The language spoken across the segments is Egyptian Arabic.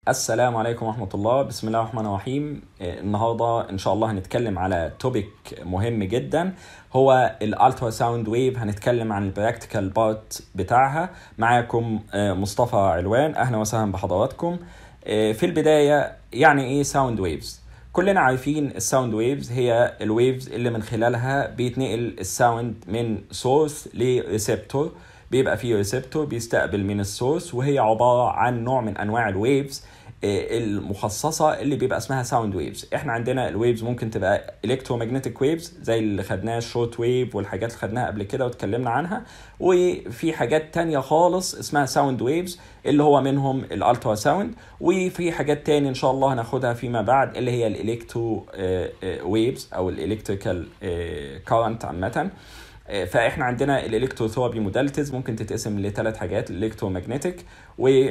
السلام عليكم ورحمة الله بسم الله الرحمن الرحيم آه، النهاردة إن شاء الله هنتكلم على توبيك مهم جدا هو الالترا ساوند ويف هنتكلم عن البراكتيكال بارت بتاعها معاكم آه، مصطفى علوان أهلا وسهلا بحضراتكم آه، في البداية يعني إيه ساوند ويفز كلنا عارفين الساوند ويفز هي الويفز اللي من خلالها بيتنقل الساوند من سورس لريسبتور بيبقى فيه ريسبتور بيستقبل من السورس وهي عبارة عن نوع من أنواع الويفز آه، المخصصه اللي بيبقى اسمها ساوند ويفز احنا عندنا الويفز ممكن تبقى الكترومagnetic ويفز زي اللي خدناها الشورت ويف والحاجات اللي خدناها قبل كده واتكلمنا عنها وفي حاجات تانية خالص اسمها ساوند ويفز اللي هو منهم الالترا ساوند وفي حاجات تاني ان شاء الله هناخدها فيما بعد اللي هي الالكترو ويفز او الالكتريكال كارنت عامه آه، فاحنا عندنا الالكتروثيرابي موداليتيز ممكن تتقسم لثلاث حاجات الالكترومagnetic و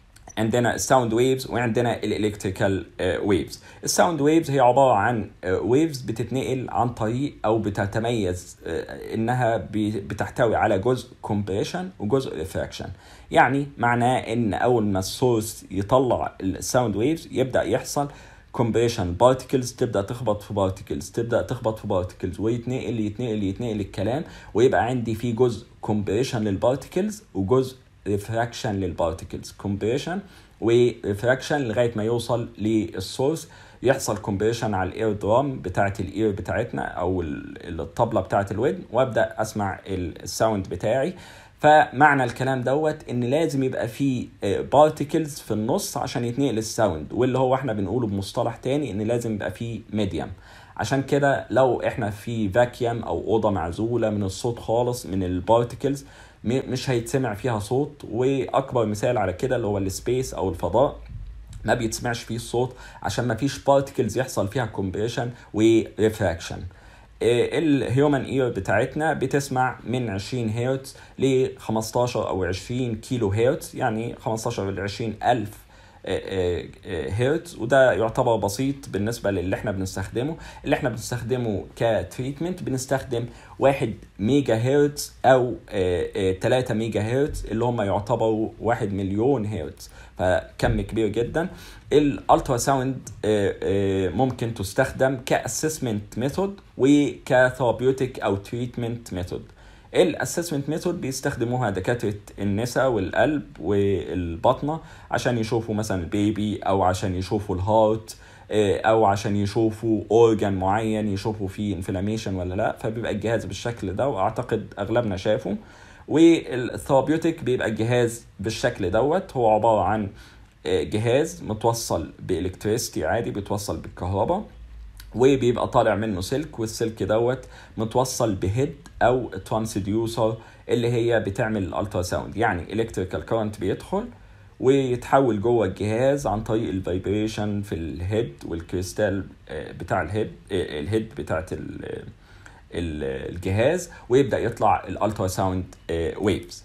عندنا الساوند ويفز وعندنا الالكتريكال ويفز الساوند ويفز هي عباره عن ويفز بتتنقل عن طريق او بتتميز آه، انها ب- بتحتوي على جزء كومبريشن وجزء ريفراكشن يعني معناه ان اول ما السورس يطلع الساوند ويفز يبدا يحصل كومبريشن بارتكلز تبدا تخبط في بارتكلز تبدا تخبط في بارتكلز ويتنقل يتنقل يتنقل الكلام ويبقى عندي في جزء كومبريشن للبارتكلز وجزء ريفراكشن للبارتكلز كومبريشن وريفراكشن لغايه ما يوصل للسورس يحصل كومبريشن على الاير درام بتاعه الاير بتاعتنا او ال- الطبله بتاعه الودن وابدا اسمع ال- الساوند بتاعي فمعنى الكلام دوت ان لازم يبقى في بارتكلز في النص عشان يتنقل الساوند واللي هو احنا بنقوله بمصطلح تاني ان لازم يبقى في ميديم عشان كده لو احنا في فاكيوم او اوضه معزوله من الصوت خالص من البارتكلز م- مش هيتسمع فيها صوت واكبر مثال على كده اللي هو السبيس او الفضاء ما بيتسمعش فيه الصوت عشان ما فيش بارتكلز يحصل فيها كومبريشن وريفراكشن الهيومن اير بتاعتنا بتسمع من 20 هرتز ل 15 او 20 كيلو هرتز يعني 15 ل 20 الف آه، آه، هرتز وده يعتبر بسيط بالنسبه للي احنا بنستخدمه اللي احنا بنستخدمه كتريتمنت بنستخدم 1 ميجا هرتز او آه، آه، 3 ميجا هرتز اللي هم يعتبروا 1 مليون هرتز فكم كبير جدا الالترا ساوند آه، آه، ممكن تستخدم كاسسمنت ميثود وكثيرابيوتيك او تريتمنت ميثود الاسسمنت ميثود بيستخدموها دكاتره النساء والقلب والبطنه عشان يشوفوا مثلا البيبي او عشان يشوفوا الهارت آه، او عشان يشوفوا اورجان معين يشوفوا فيه انفلاميشن ولا لا فبيبقى الجهاز بالشكل ده واعتقد اغلبنا شافه والثيرابيوتيك بيبقى الجهاز بالشكل دوت هو عباره عن آه، جهاز متوصل بالكتريستي عادي بيتوصل بالكهرباء وبيبقى طالع منه سلك والسلك دوت متوصل بهيد او ترانسديوسر اللي هي بتعمل الالترا ساوند يعني الكتريكال كارنت بيدخل ويتحول جوه الجهاز عن طريق الفايبريشن في الهيد والكريستال آه، بتاع الهيد آه، الهيد بتاعت ال- ال- الجهاز ويبدا يطلع الالترا ساوند ويفز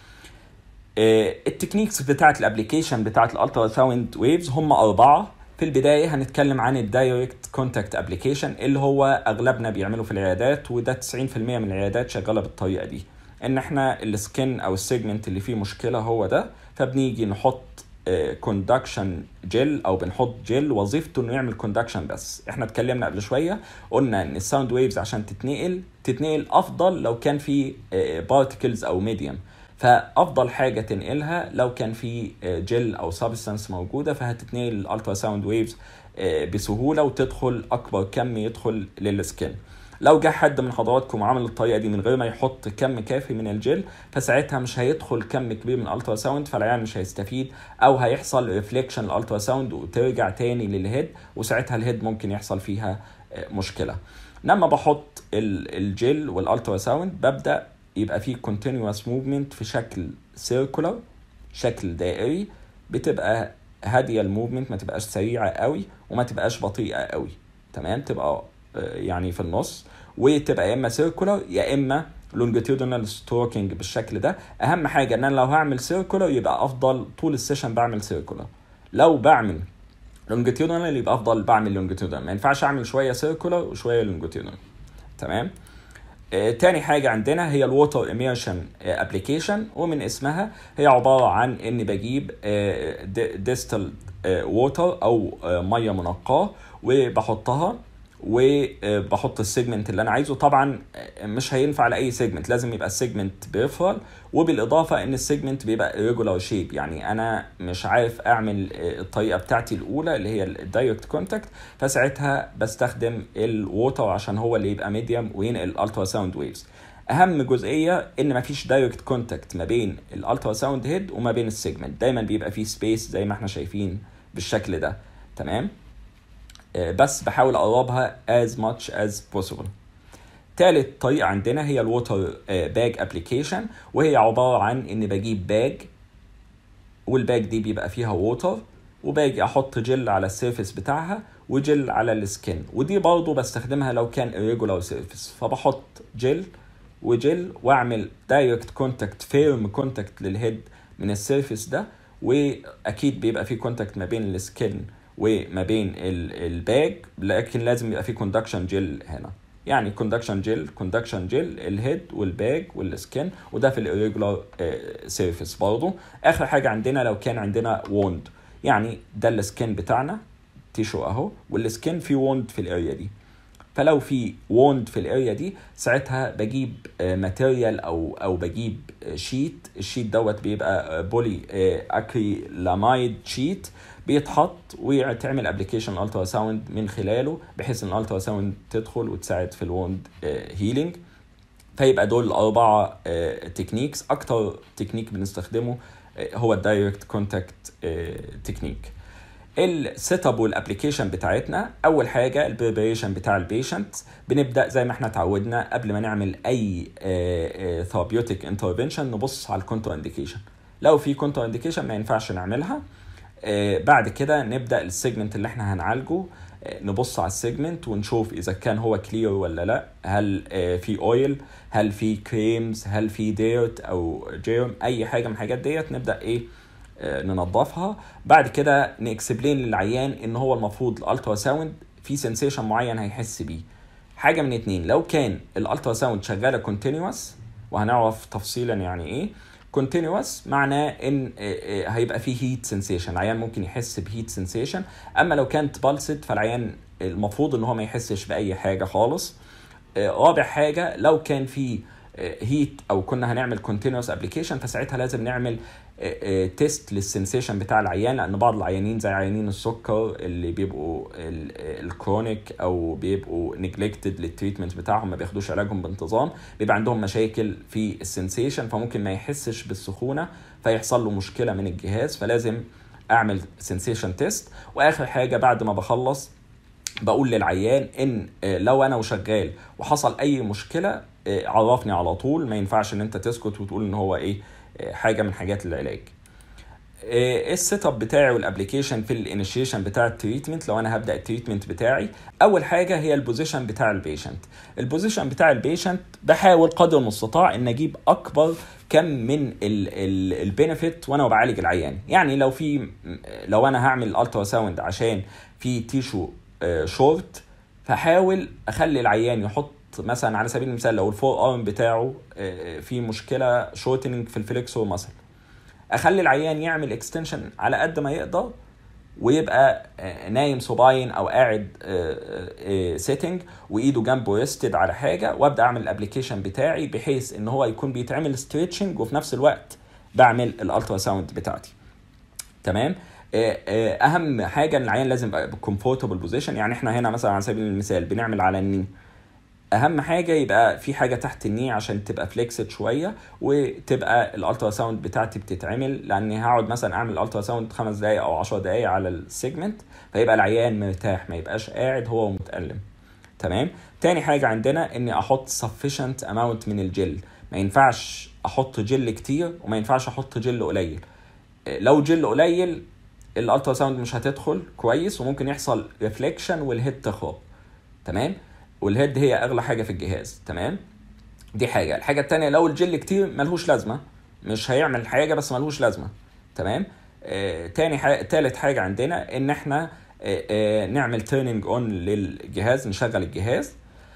التكنيكس بتاعت الابلكيشن بتاعت الالترا ساوند ويفز هم اربعه في البدايه هنتكلم عن الدايركت كونتاكت ابلكيشن اللي هو اغلبنا بيعمله في العيادات وده 90% من العيادات شغاله بالطريقه دي ان احنا السكن او السيجمنت اللي فيه مشكله هو ده فبنيجي نحط كوندكشن جل او بنحط جل وظيفته انه يعمل كوندكشن بس احنا اتكلمنا قبل شويه قلنا ان الساوند ويفز عشان تتنقل تتنقل افضل لو كان في بارتكلز او ميديوم فافضل حاجه تنقلها لو كان في جل او سبستانس موجوده فهتتنقل الالترا ساوند ويفز بسهوله وتدخل اكبر كم يدخل للسكن لو جه حد من حضراتكم وعمل الطريقه دي من غير ما يحط كم كافي من الجل فساعتها مش هيدخل كم كبير من الالترا ساوند فالعيان مش هيستفيد او هيحصل ريفليكشن الالترا ساوند وترجع تاني للهيد وساعتها الهيد ممكن يحصل فيها آه، مشكله لما بحط ال- الجل والالترا ساوند ببدا يبقى فيه continuous movement في شكل circular شكل دائري بتبقى هاديه الموفمنت ما تبقاش سريعه قوي وما تبقاش بطيئه قوي تمام تبقى آه، يعني في النص وتبقى يا اما سيركولار يا اما لونجيتيودنال ستروكينج بالشكل ده اهم حاجه ان انا لو هعمل سيركولار يبقى افضل طول السيشن بعمل سيركولار لو بعمل لونجيتيودنال يبقى افضل بعمل لونجيتيودنال ما ينفعش اعمل شويه سيركولار وشويه لونجيتيودنال تمام آه، تاني حاجة عندنا هي الووتر اميرشن ابلكيشن ومن اسمها هي عبارة عن اني بجيب ديستل ووتر او آه، مية منقاة وبحطها وبحط السيجمنت اللي انا عايزه طبعا مش هينفع لاي سيجمنت لازم يبقى السيجمنت بيفرل وبالاضافه ان السيجمنت بيبقى ريجولار شيب يعني انا مش عارف اعمل الطريقه بتاعتي الاولى اللي هي الدايركت كونتاكت فساعتها بستخدم الووتر عشان هو اللي يبقى ميديوم وينقل الالترا ساوند ويفز اهم جزئيه ان مفيش دايركت كونتاكت ما بين الالترا ساوند هيد وما بين السيجمنت دايما بيبقى فيه سبيس زي ما احنا شايفين بالشكل ده تمام بس بحاول اقربها as much as possible تالت طريقة عندنا هي الووتر باج ابلكيشن وهي عبارة عن اني بجيب باج والباج دي بيبقى فيها ووتر وباجي احط جل على السيرفيس بتاعها وجل على السكن ودي برضو بستخدمها لو كان irregular سيرفيس فبحط جل وجل واعمل دايركت كونتاكت فيرم كونتاكت للهيد من السيرفيس ده واكيد بيبقى في كونتاكت ما بين السكن وما بين الباج لكن لازم يبقى في كوندكشن جل هنا يعني كوندكشن جل كوندكشن جل الهيد والباج والسكن وده في الريجولار سيرفيس برضه اخر حاجه عندنا لو كان عندنا ووند يعني ده السكن بتاعنا تيشو اهو والسكن في ووند في الاريا دي فلو في ووند في الاريا دي ساعتها بجيب ماتيريال او او بجيب شيت الشيت دوت بيبقى بولي اكريلاميد شيت بيتحط ويتعمل ابلكيشن الترا ساوند من خلاله بحيث ان الالترا ساوند تدخل وتساعد في الوند هيلينج فيبقى دول الاربعه تكنيكس اكتر تكنيك بنستخدمه هو الدايركت كونتاكت تكنيك السيت اب والابلكيشن بتاعتنا اول حاجه البريبريشن بتاع البيشنت بنبدا زي ما احنا اتعودنا قبل ما نعمل اي ثيرابيوتيك انترفنشن نبص على الكونتر انديكيشن لو في كونتر انديكيشن ما ينفعش نعملها بعد كده نبدا السيجمنت اللي احنا هنعالجه نبص على السيجمنت ونشوف اذا كان هو كلير ولا لا هل في اويل هل في كريمز هل في ديرت او جيرم اي حاجه من الحاجات ديت نبدا ايه ننظفها بعد كده نكسبلين للعيان ان هو المفروض الالترا ساوند في سنسيشن معين هيحس بيه حاجه من اتنين لو كان الالترا ساوند شغاله كونتينوس وهنعرف تفصيلا يعني ايه كونتينوس معناه ان هيبقى فيه هيت سنسيشن العيان ممكن يحس بهيت سنسيشن اما لو كانت بالسد فالعيان المفروض ان هو ما يحسش باي حاجه خالص رابع حاجه لو كان في هيت او كنا هنعمل كونتينوس ابلكيشن فساعتها لازم نعمل تيست للسنسيشن بتاع العيان لان بعض العيانين زي عيانين السكر اللي بيبقوا الكرونيك او بيبقوا نيجلكتد للتريتمنت بتاعهم ما بياخدوش علاجهم بانتظام بيبقى عندهم مشاكل في السنسيشن فممكن ما يحسش بالسخونه فيحصل له مشكله من الجهاز فلازم اعمل سنسيشن تيست واخر حاجه بعد ما بخلص بقول للعيان ان لو انا وشغال وحصل اي مشكله عرفني على طول ما ينفعش ان انت تسكت وتقول ان هو ايه حاجه من حاجات العلاج ايه السيت اب بتاعي والابلكيشن في الانيشيشن بتاع التريتمنت لو انا هبدا التريتمنت بتاعي اول حاجه هي البوزيشن بتاع البيشنت البوزيشن بتاع البيشنت بحاول قدر المستطاع ان اجيب اكبر كم من البينفيت وانا بعالج العيان يعني لو في لو انا هعمل الترا ساوند عشان في تيشو شورت فحاول اخلي العيان يحط مثلا على سبيل المثال لو الفور ارم بتاعه في مشكله شورتنج في الفليكسور مثلا اخلي العيان يعمل اكستنشن على قد ما يقدر ويبقى نايم صباين او قاعد سيتنج وايده جنبه ريستد على حاجه وابدا اعمل الابلكيشن بتاعي بحيث ان هو يكون بيتعمل ستريتشنج وفي نفس الوقت بعمل الالترا ساوند بتاعتي تمام اهم حاجه ان العيان لازم يبقى بكمفورتبل بوزيشن يعني احنا هنا مثلا على سبيل المثال بنعمل على الني اهم حاجه يبقى في حاجه تحت الني عشان تبقى فليكسد شويه وتبقى الالترا ساوند بتاعتي بتتعمل لاني هقعد مثلا اعمل الالترا ساوند خمس دقائق او 10 دقائق على السيجمنت فيبقى العيان مرتاح ما يبقاش قاعد هو متالم تمام تاني حاجه عندنا اني احط sufficient amount من الجل ما ينفعش احط جل كتير وما ينفعش احط جل قليل لو جل قليل الالترا ساوند مش هتدخل كويس وممكن يحصل ريفليكشن والهيد تخرب تمام والهيد هي اغلى حاجه في الجهاز تمام دي حاجه الحاجه التانية لو الجل كتير ملهوش لازمه مش هيعمل حاجه بس ملهوش لازمه تمام آه تاني حاجة تالت حاجه عندنا ان احنا آه آه نعمل تيرنينج اون للجهاز نشغل الجهاز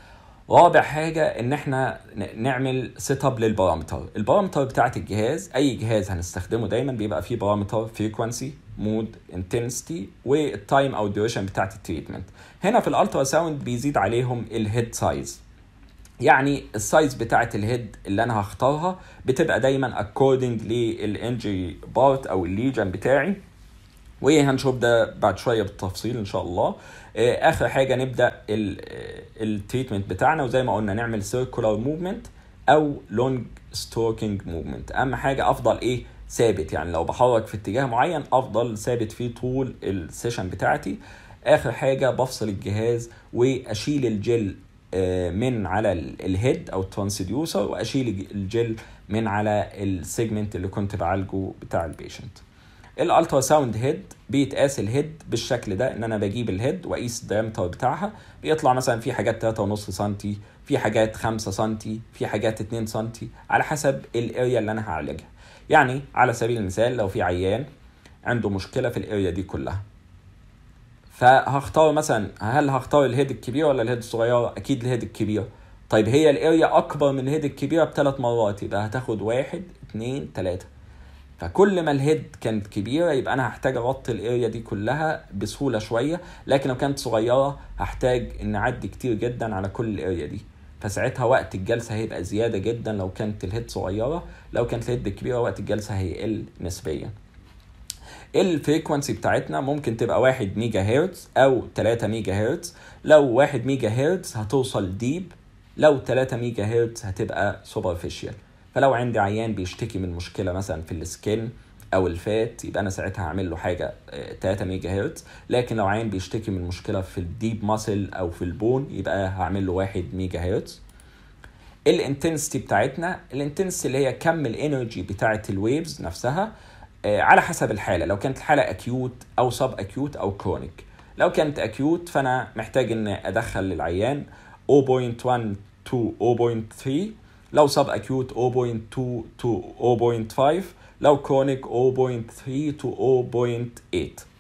رابع حاجة ان احنا ن- نعمل سيت اب للبارامتر البارامتر بتاعت الجهاز اي جهاز هنستخدمه دايما بيبقى فيه بارامتر فريكوانسي مود انتنسيتي والتايم او الديوريشن بتاعت التريتمنت هنا في الالترا ساوند بيزيد عليهم الهيد سايز يعني السايز بتاعت الهيد اللي انا هختارها بتبقى دايما according للانجري بارت او الليجن بتاعي وهنشوف ده بعد شويه بالتفصيل ان شاء الله آه، اخر حاجه نبدا التريتمنت بتاعنا وزي ما قلنا نعمل سيركولار موفمنت او لونج ستروكينج موفمنت اهم حاجه افضل ايه ثابت يعني لو بحرك في اتجاه معين افضل ثابت فيه طول السيشن بتاعتي اخر حاجه بفصل الجهاز واشيل الجل آه، من على ال- الهيد او الترانسديوسر واشيل الجل من على السيجمنت اللي كنت بعالجه بتاع البيشنت الالترا ساوند هيد بيتقاس الهيد بالشكل ده ان انا بجيب الهيد واقيس الدايمتر بتاعها بيطلع مثلا في حاجات 3.5 سم في حاجات 5 سم في حاجات 2 سم على حسب الاريا اللي انا هعالجها يعني على سبيل المثال لو في عيان عنده مشكله في الاريا دي كلها فهختار مثلا هل هختار الهيد الكبير ولا الهيد الصغيره اكيد الهيد الكبير طيب هي الاريا اكبر من الهيد الكبيره بثلاث مرات يبقى هتاخد واحد اتنين تلاته فكل ما الهيد كانت كبيره يبقى انا هحتاج اغطي الاريا دي كلها بسهوله شويه لكن لو كانت صغيره هحتاج ان اعدي كتير جدا على كل الاريا دي فساعتها وقت الجلسه هيبقى زياده جدا لو كانت الهيد صغيره لو كانت الهيد كبيره وقت الجلسه هيقل نسبيا الفريكونسي بتاعتنا ممكن تبقى 1 ميجا هرتز او 3 ميجا هرتز لو 1 ميجا هرتز هتوصل ديب لو 3 ميجا هرتز هتبقى سوبرفيشال فلو عندي عيان بيشتكي من مشكله مثلا في السكين او الفات يبقى انا ساعتها هعمل له حاجه آه، 3 ميجا هرتز لكن لو عيان بيشتكي من مشكله في الديب ماسل او في البون يبقى هعمل له 1 ميجا هرتز الانتنسيتي بتاعتنا الانتنسيتي اللي هي كم الانرجي بتاعت الويفز نفسها آه، على حسب الحاله لو كانت الحاله اكيوت او سب اكيوت او كرونيك لو كانت اكيوت فانا محتاج ان ادخل للعيان 0.1 to 0.3 لو سب اكيوت 0.2 to 0.5 لو كرونيك 0.3 to 0.8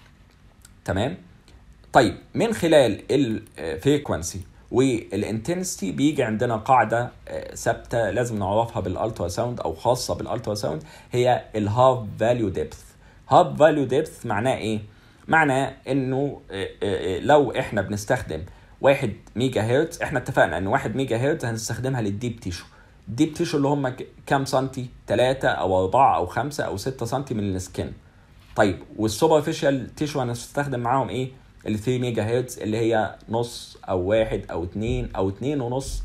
تمام طيب من خلال الفريكونسي والانتنسيتي بيجي عندنا قاعده آه، ثابته لازم نعرفها بالالترا ساوند او خاصه بالالترا ساوند هي الهاف فاليو ديبث هاف فاليو ديبث معناه ايه معناه انه آه، آه، آه، لو احنا بنستخدم 1 ميجا هرتز احنا اتفقنا ان 1 ميجا هرتز هنستخدمها للديب تيشو الديب تيشو اللي هم ك- كام سنتي 3 او 4 او 5 او 6 سنتي من السكن طيب والسوبرفيشال تيشو هنستخدم معاهم ايه ال 3 ميجا هرتز اللي هي نص او واحد او اتنين او اتنين ونص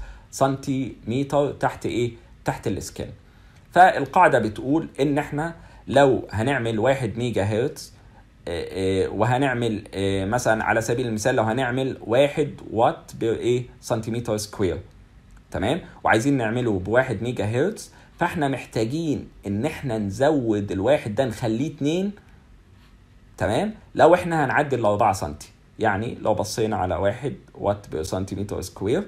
سنتيمتر تحت ايه تحت السكن فالقاعده بتقول ان احنا لو هنعمل واحد ميجا هرتز آه، آه، وهنعمل آه، مثلا على سبيل المثال لو هنعمل واحد وات بايه سنتيمتر سكوير تمام وعايزين نعمله بواحد ميجا هرتز فاحنا محتاجين ان احنا نزود الواحد ده نخليه اتنين تمام لو احنا هنعدي ال 4 سم يعني لو بصينا على واحد وات بير سنتيمتر سكوير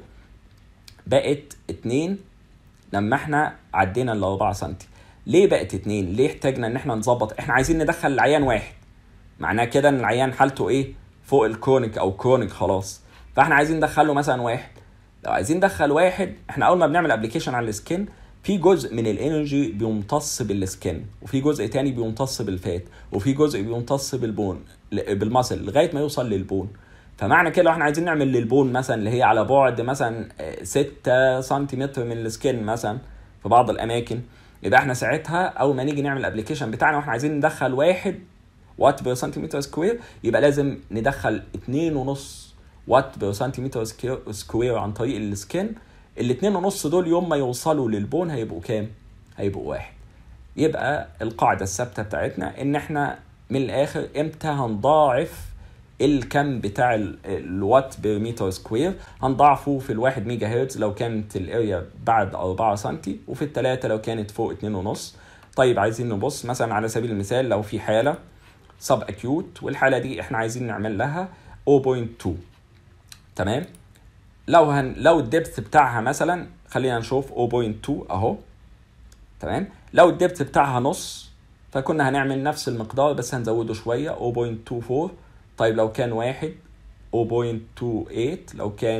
بقت اتنين لما احنا عدينا ال 4 سم ليه بقت اتنين ليه احتاجنا ان احنا نظبط احنا عايزين ندخل العيان واحد معناه كده ان العيان حالته ايه فوق الكرونيك او كرونيك خلاص فاحنا عايزين ندخله مثلا واحد لو عايزين ندخل واحد احنا اول ما بنعمل ابلكيشن على السكين في جزء من الانرجي بيمتص بالسكين وفي جزء تاني بيمتص بالفات وفي جزء بيمتص بالبون ل- بالمصل لغايه ما يوصل للبون فمعنى كده لو احنا عايزين نعمل للبون مثلا اللي هي على بعد مثلا 6 سنتيمتر من السكين مثلا في بعض الاماكن يبقى احنا ساعتها اول ما نيجي نعمل الابلكيشن بتاعنا واحنا عايزين ندخل واحد وات بير سنتيمتر سكوير يبقى لازم ندخل اتنين ونص وات بير سنتيمتر سكير- سكوير عن طريق السكين الاتنين ونص دول يوم ما يوصلوا للبون هيبقوا كام؟ هيبقوا واحد يبقى القاعدة الثابتة بتاعتنا ان احنا من الاخر امتى هنضاعف الكم بتاع ال- الوات بير متر سكوير هنضاعفه في الواحد ميجا هرتز لو كانت الاريا بعد 4 سنتي وفي الثلاثة لو كانت فوق اتنين ونص طيب عايزين نبص مثلا على سبيل المثال لو في حالة سب اكيوت والحالة دي احنا عايزين نعمل لها 0.2 تمام لو هن لو الدبث بتاعها مثلا خلينا نشوف 0.2 اهو تمام لو الدبث بتاعها نص فكنا هنعمل نفس المقدار بس هنزوده شويه 0.24 طيب لو كان واحد 0.28 لو كان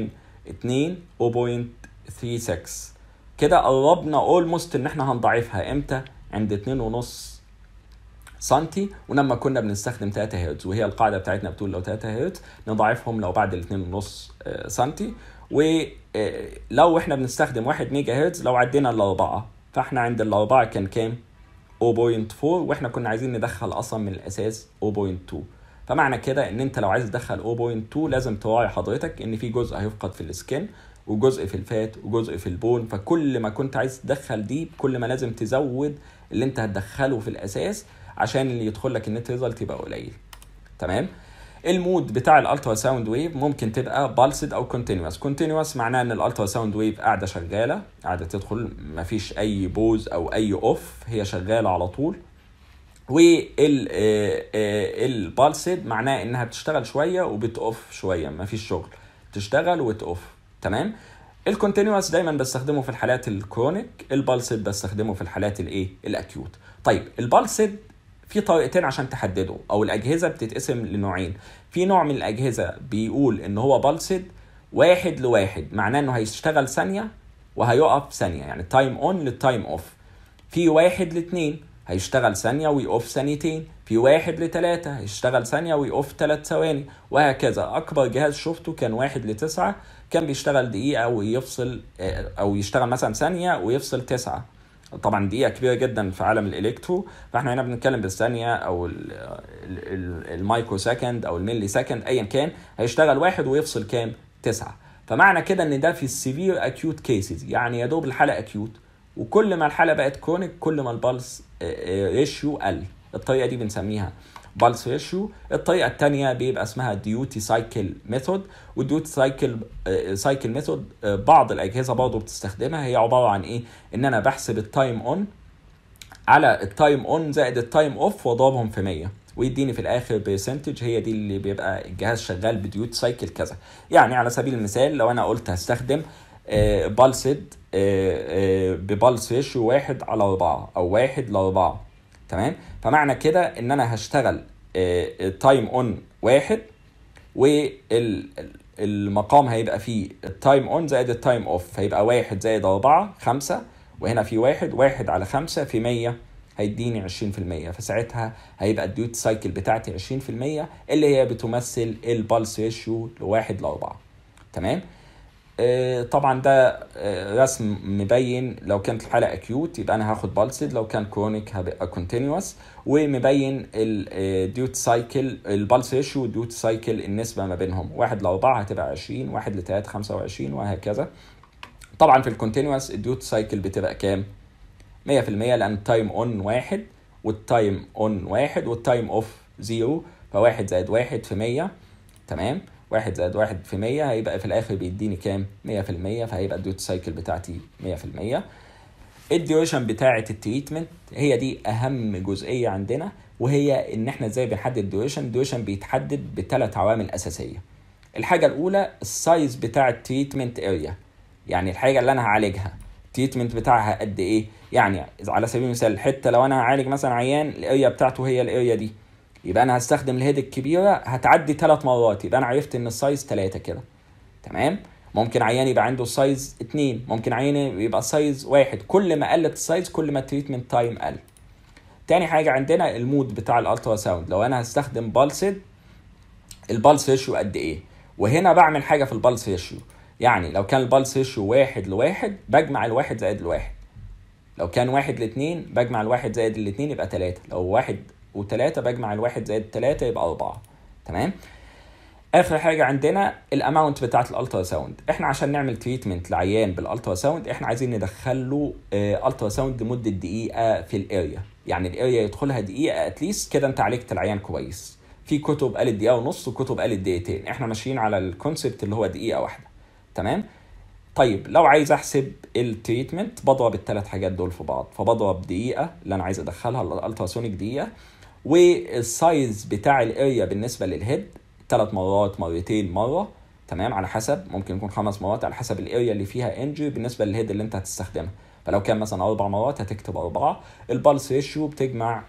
2 0.36 كده قربنا اولموست ان احنا هنضاعفها امتى عند 2 ونص سنتي ولما كنا بنستخدم 3 هرتز وهي القاعده بتاعتنا بتقول لو 3 هرتز نضاعفهم لو بعد ال 2.5 سنتي ولو احنا بنستخدم 1 ميجا هرتز لو عدينا الاربعه فاحنا عند الاربعه كان كام 0.4 واحنا كنا عايزين ندخل اصلا من الاساس 0.2 فمعنى كده ان انت لو عايز تدخل 0.2 لازم تراعي حضرتك ان في جزء هيفقد في السكن وجزء في الفات وجزء في البون فكل ما كنت عايز تدخل دي كل ما لازم تزود اللي انت هتدخله في الاساس عشان اللي يدخل لك النت ريزلت يبقى قليل تمام المود بتاع الالترا ساوند ويف ممكن تبقى بالسد او كونتينوس كونتينوس معناه ان الالترا ساوند ويف قاعده شغاله قاعده تدخل مفيش اي بوز او اي اوف هي شغاله على طول والبالسد معناه انها بتشتغل شويه وبتقف شويه مفيش شغل تشتغل وتقف تمام الكونتينوس دايما بستخدمه في الحالات الكرونيك البالسد بستخدمه في الحالات الايه الاكيوت طيب البالسد في طريقتين عشان تحدده او الاجهزه بتتقسم لنوعين في نوع من الاجهزه بيقول ان هو بالسد واحد لواحد معناه انه هيشتغل ثانيه وهيقف ثانيه يعني تايم اون للتايم اوف في واحد لاثنين هيشتغل ثانيه ويقف ثانيتين في واحد لتلاتة هيشتغل ثانية ويقف تلات ثواني وهكذا أكبر جهاز شفته كان واحد لتسعة كان بيشتغل دقيقة ويفصل أو يشتغل مثلا ثانية ويفصل تسعة طبعا دقيقة كبيرة جدا في عالم الإلكترو فاحنا هنا بنتكلم بالثانية أو المايكرو سكند أو الملي سكند أيا كان هيشتغل واحد ويفصل كام؟ تسعة فمعنى كده إن ده في السيفير أكيوت كيسز يعني يا دوب الحالة أكيوت وكل ما الحالة بقت كرونيك كل ما البلس ريشيو قل الطريقه دي بنسميها بالس ريشيو الطريقه الثانيه بيبقى اسمها ديوتي سايكل ميثود والديوتي سايكل سايكل ميثود بعض الاجهزه برضه بتستخدمها هي عباره عن ايه ان انا بحسب التايم اون على التايم اون زائد التايم اوف واضربهم في 100 ويديني في الاخر برسنتج هي دي اللي بيبقى الجهاز شغال بديوت سايكل كذا يعني على سبيل المثال لو انا قلت هستخدم بالسد ببالس ريشيو واحد على أربعة أو واحد لأربعة تمام فمعنى كده ان انا هشتغل تايم اون واحد والمقام هيبقى فيه التايم اون زائد التايم اوف هيبقى واحد زائد أربعة خمسة وهنا في واحد واحد على خمسة في مية هيديني عشرين في المية فساعتها هيبقى الديوت سايكل بتاعتي عشرين في المية اللي هي بتمثل البالس ريشيو لواحد لأربعة تمام طبعا ده رسم مبين لو كانت الحاله اكيوت يبقى انا هاخد بالسد لو كان كرونيك هبقى كونتينوس ومبين الديوت سايكل البالس ريشيو والديوت سايكل النسبه ما بينهم واحد لأربعة هتبقى 20 واحد لتلاتة 25 وهكذا طبعا في الكونتينوس الديوت سايكل بتبقى كام 100% لان التايم اون واحد والتايم اون واحد والتايم اوف زيرو فواحد زائد واحد في 100 تمام واحد زائد واحد في مية هيبقى في الآخر بيديني كام؟ مية في المية فهيبقى الديوت سايكل بتاعتي مية في المية الديوريشن بتاعة التريتمنت هي دي أهم جزئية عندنا وهي إن إحنا إزاي بنحدد الديوريشن الديوريشن بيتحدد بثلاث عوامل أساسية الحاجة الأولى السايز بتاع التريتمنت اريا يعني الحاجة اللي أنا هعالجها التريتمنت بتاعها قد إيه؟ يعني على سبيل المثال الحتة لو أنا هعالج مثلا عيان الاريا بتاعته هي الاريا دي يبقى انا هستخدم الهيد الكبيره هتعدي ثلاث مرات يبقى انا عرفت ان السايز ثلاثة كده تمام ممكن عيان يبقى عنده سايز اتنين ممكن عيان يبقى سايز واحد كل ما قلت السايز كل ما التريتمنت تايم قل تاني حاجة عندنا المود بتاع الالترا ساوند لو انا هستخدم بالسد البالس ريشيو قد ايه وهنا بعمل حاجة في البالس ريشيو يعني لو كان البالس ريشيو واحد لواحد بجمع الواحد زائد الواحد لو كان واحد لاتنين بجمع الواحد زائد الاتنين يبقى تلاتة لو واحد وتلاتة بجمع الواحد زائد تلاتة يبقى أربعة تمام اخر حاجه عندنا الاماونت بتاعت الالترا ساوند احنا عشان نعمل تريتمنت لعيان بالالترا ساوند احنا عايزين ندخل له الترا ساوند لمده دقيقه في الاريا يعني الاريا يدخلها دقيقه اتليست كده انت عالجت العيان كويس في كتب قالت دقيقه ونص وكتب قالت دقيقتين احنا ماشيين على الكونسبت اللي هو دقيقه واحده تمام طيب لو عايز احسب التريتمنت بضرب الثلاث حاجات دول في بعض فبضرب دقيقه اللي انا عايز ادخلها الالتراسونيك دقيقه والسايز بتاع الاريا بالنسبه للهيد ثلاث مرات مرتين مره تمام على حسب ممكن يكون خمس مرات على حسب الاريا اللي فيها انجري بالنسبه للهيد اللي انت هتستخدمها فلو كان مثلا اربع مرات هتكتب اربعه البالس ريشيو بتجمع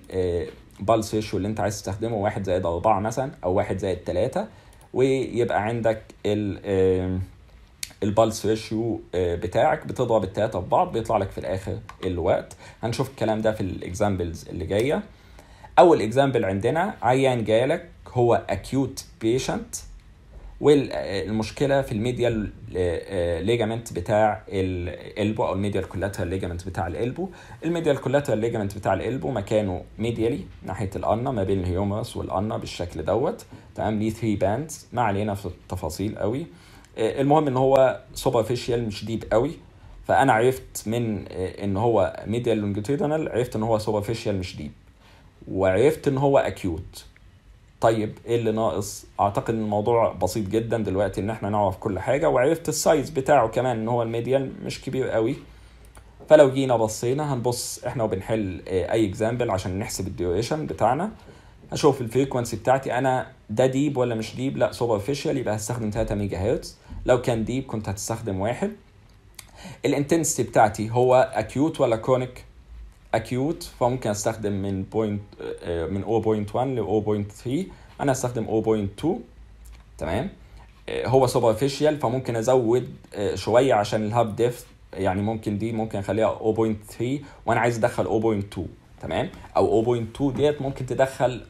البالس ريشيو اللي انت عايز تستخدمه واحد زائد اربعه مثلا او واحد زائد ثلاثه ويبقى عندك ال البلس ريشيو بتاعك بتضرب التلاته في بعض بيطلع لك في الاخر الوقت هنشوف الكلام ده في الاكزامبلز اللي جايه اول اكزامبل عندنا عيان جالك هو acute patient والمشكله في الميديال ليجامنت بتاع الالبو او الميديال كولاترال ليجامنت بتاع الالبو الميديال كولاترال ليجامنت بتاع الالبو مكانه ميديالي ناحيه القنا ما بين الهيومرس والقنا بالشكل دوت تمام ليه 3 باندز ما علينا في التفاصيل قوي المهم ان هو سوبرفيشال مش ديب قوي فانا عرفت من ان هو ميديال لونجيتودينال عرفت ان هو سوبرفيشال مش ديب وعرفت ان هو اكيوت طيب ايه اللي ناقص اعتقد ان الموضوع بسيط جدا دلوقتي ان احنا نعرف كل حاجه وعرفت السايز بتاعه كمان ان هو الميديال مش كبير قوي فلو جينا بصينا هنبص احنا وبنحل اي اكزامبل عشان نحسب الديوريشن بتاعنا هشوف الفريكونسي بتاعتي انا ده ديب ولا مش ديب لا سوبرفيشال يبقى هستخدم 3 ميجا هرتز لو كان ديب كنت هتستخدم واحد الانتنسيتي بتاعتي هو اكيوت ولا كرونيك اكيوت فممكن استخدم من بوينت من 0.1 ل 0.3 انا استخدم 0.2 تمام هو سوبرفيشال فممكن ازود شويه عشان الهاب ديف يعني ممكن دي ممكن اخليها 0.3 وانا عايز ادخل 0.2 تمام او 0.2 ديت ممكن تدخل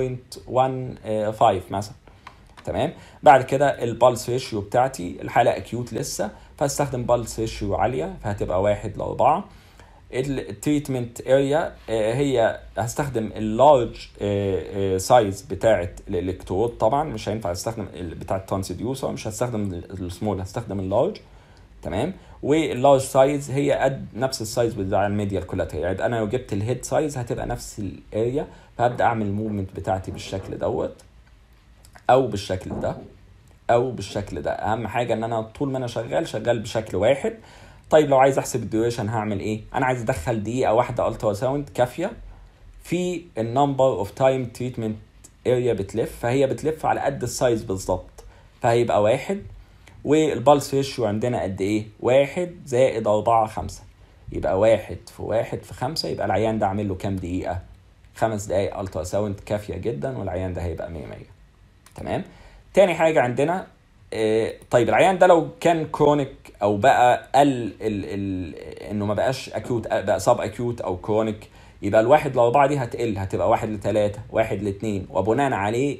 0.15 مثلا تمام بعد كده البلس ريشيو بتاعتي الحاله اكيوت لسه فاستخدم بلس ريشيو عاليه فهتبقى واحد لأربعة التريتمنت اريا هي هستخدم اللارج سايز بتاعه الالكترود طبعا مش هينفع استخدم بتاعه الترانسديوسر مش هستخدم السمول هستخدم اللارج تمام واللارج سايز هي قد نفس السايز بتاع الميديال كولاترال يعني انا لو جبت الهيد سايز هتبقى نفس الاريا فهبدا اعمل الموفمنت بتاعتي بالشكل دوت او بالشكل ده او بالشكل ده اهم حاجه ان انا طول ما انا شغال شغال بشكل واحد طيب لو عايز احسب الديوريشن هعمل ايه انا عايز ادخل دقيقه واحده الترا ساوند كافيه في النمبر اوف تايم تريتمنت اريا بتلف فهي بتلف على قد السايز بالظبط فهيبقى واحد والبلس ريشيو عندنا قد ايه واحد زائد أربعة خمسة يبقى واحد في واحد في خمسة يبقى العيان ده عامل له كام دقيقة خمس دقايق الترا ساوند كافية جدا والعيان ده هيبقى مية مية تمام تاني حاجة عندنا طيب العيان ده لو كان كرونيك او بقى قل ال ال انه ما بقاش اكيوت بقى سب اكيوت او كرونيك يبقى الواحد لاربعه دي هتقل هتبقى واحد لثلاثه واحد لاثنين وبناء عليه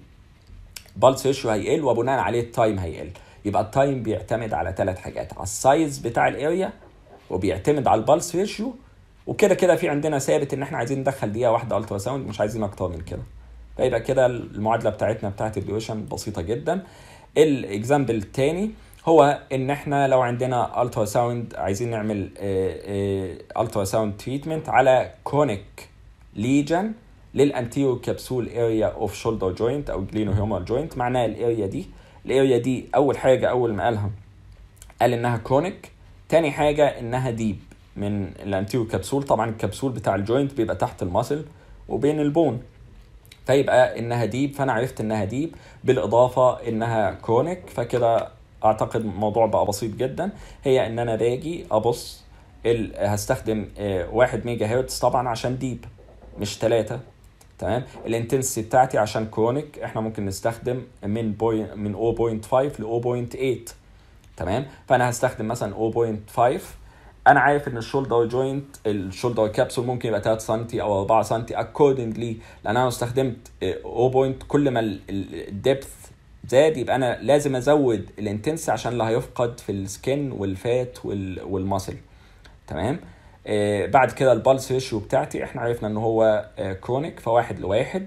البلس ريشيو هيقل وبناء عليه التايم هيقل يبقى التايم بيعتمد على ثلاث حاجات على السايز بتاع الاريا وبيعتمد على البلس ريشيو وكده كده في عندنا ثابت ان احنا عايزين ندخل دقيقه واحده الترا ساوند مش عايزين اكتر من كده فيبقى كده المعادله بتاعتنا بتاعت الديوريشن بسيطه جدا الاكزامبل الثاني هو ان احنا لو عندنا الترا ساوند عايزين نعمل الترا ساوند تريتمنت على كونيك ليجن للانتيرو كابسول اريا اوف شولدر جوينت او جلينو هيومر جوينت معناها الاريا دي الاريا دي اول حاجه اول ما قالها قال انها كونيك تاني حاجه انها ديب من الانتيرو كابسول طبعا الكبسول بتاع الجوينت بيبقى تحت الماسل وبين البون فيبقى انها ديب فانا عرفت انها ديب بالاضافه انها كرونيك فكده اعتقد الموضوع بقى بسيط جدا هي ان انا باجي ابص ال... هستخدم واحد ميجا هرتز طبعا عشان ديب مش ثلاثة تمام الانتنسيتي بتاعتي عشان كرونيك احنا ممكن نستخدم من بوي... من 0.5 ل 0.8 تمام فانا هستخدم مثلا 0.5 انا عارف ان الشولدر جوينت الشولدر كابسول ممكن يبقى 3 سم او 4 سم اكوردنجلي لان انا لو استخدمت 0. كل ما الدبث زاد يبقى انا لازم ازود الانتنس عشان اللي هيفقد في السكن والفات والماسل تمام آه بعد كده البلس ريشيو بتاعتي احنا عرفنا ان هو آه كرونيك فواحد لواحد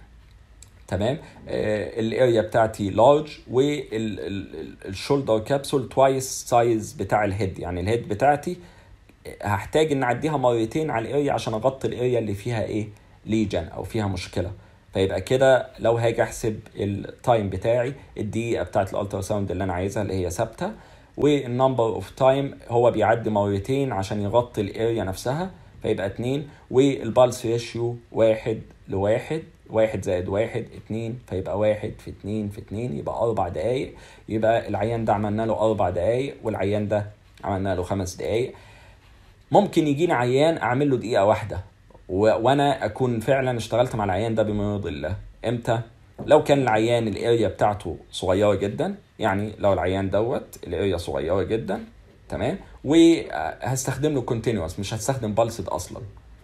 تمام آه الاريا بتاعتي لارج والشولدر كابسول توايس سايز بتاع الهيد يعني الهيد بتاعتي هحتاج ان اعديها مرتين على الاريا عشان اغطي الاريا اللي فيها ايه ليجن او فيها مشكله فيبقى كده لو هاجي احسب التايم بتاعي الدقيقه بتاعت الالترا ساوند اللي انا عايزها اللي هي ثابته والنمبر اوف تايم هو بيعدي مرتين عشان يغطي الاريا نفسها فيبقى اتنين والبالس ريشيو واحد لواحد واحد زائد واحد اتنين فيبقى واحد في اتنين في اتنين يبقى أربع دقايق يبقى العيان ده عملنا له أربع دقايق والعيان ده عملنا له خمس دقايق ممكن يجيني عيان أعمل له دقيقة واحدة و... وأنا أكون فعلا اشتغلت مع العيان ده بما يرضي الله إمتى؟ لو كان العيان الاريا بتاعته صغيره جدا يعني لو العيان دوت الاريا صغيره جدا تمام وهستخدم له كونتينوس مش هستخدم بالسد اصلا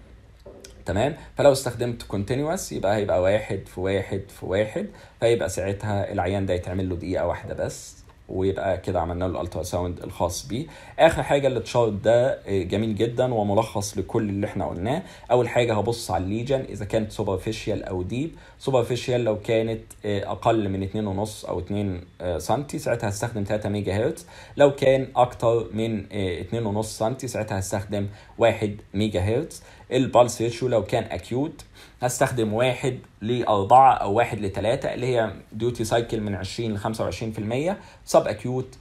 تمام فلو استخدمت كونتينوس يبقى هيبقى واحد في واحد في واحد فيبقى ساعتها العيان ده يتعمل له دقيقه واحده بس ويبقى كده عملنا له الالترا ساوند الخاص بيه اخر حاجه التشارت ده جميل جدا وملخص لكل اللي احنا قلناه اول حاجه هبص على الليجن اذا كانت سوبرفيشال او ديب سوبرفيشال لو كانت اقل من 2.5 او 2 سم ساعتها هستخدم 3 ميجا هرتز لو كان اكتر من 2.5 سم ساعتها هستخدم 1 ميجا هرتز البالس ريشيو لو كان اكيوت هستخدم واحد لأربعة أو واحد لثلاثة اللي هي ديوتي سايكل من 20 ل 25% سب أكيوت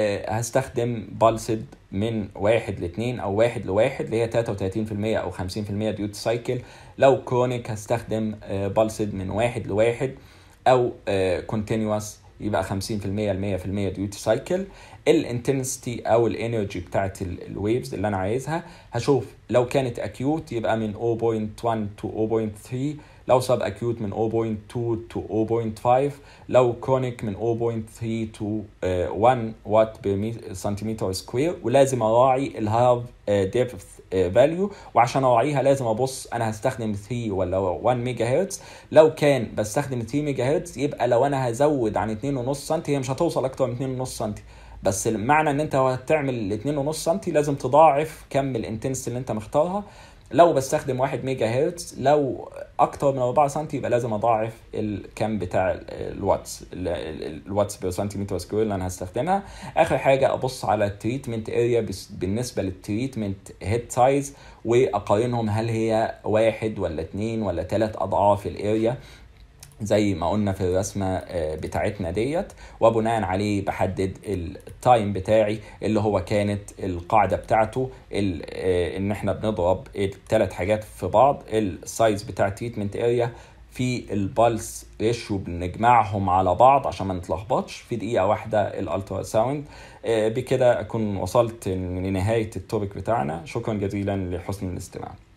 هستخدم بالسد من واحد لاثنين أو واحد لواحد اللي هي 33% أو 50% ديوتي سايكل لو كرونيك هستخدم بالسد من واحد لواحد أو كونتينوس يبقى 50% ل 100% ديوتي سايكل الانتنسيتي او الانرجي بتاعت الويفز اللي انا عايزها هشوف لو كانت اكيوت يبقى من 0.1 to 0.3 لو سب اكيوت من 0.2 to 0.5 لو كرونيك من 0.3 to 1 وات سنتيمتر سكوير ولازم اراعي الهاف ديبث فاليو وعشان اراعيها لازم ابص انا هستخدم 3 ولا 1 ميجا هرتز لو كان بستخدم 3 ميجا هرتز يبقى لو انا هزود عن 2.5 سم هي مش هتوصل اكتر من 2.5 سم بس معنى ان انت هتعمل 2.5 سم لازم تضاعف كم الانتنس اللي انت مختارها لو بستخدم 1 ميجا هرتز لو اكتر من 4 سم يبقى لازم اضاعف الكم بتاع الواتس الواتس بير سنتيمتر سكوير اللي انا هستخدمها اخر حاجه ابص على التريتمنت اريا بالنسبه للتريتمنت هيد سايز واقارنهم هل هي واحد ولا اتنين ولا تلات اضعاف الاريا زي ما قلنا في الرسمه بتاعتنا ديت وبناء عليه بحدد التايم بتاعي اللي هو كانت القاعده بتاعته ان احنا بنضرب الثلاث حاجات في بعض السايز بتاع التريتمنت اريا في البلس ريشيو بنجمعهم على بعض عشان ما نتلخبطش في دقيقه واحده الالترا ساوند بكده اكون وصلت لنهايه التوبيك بتاعنا شكرا جزيلا لحسن الاستماع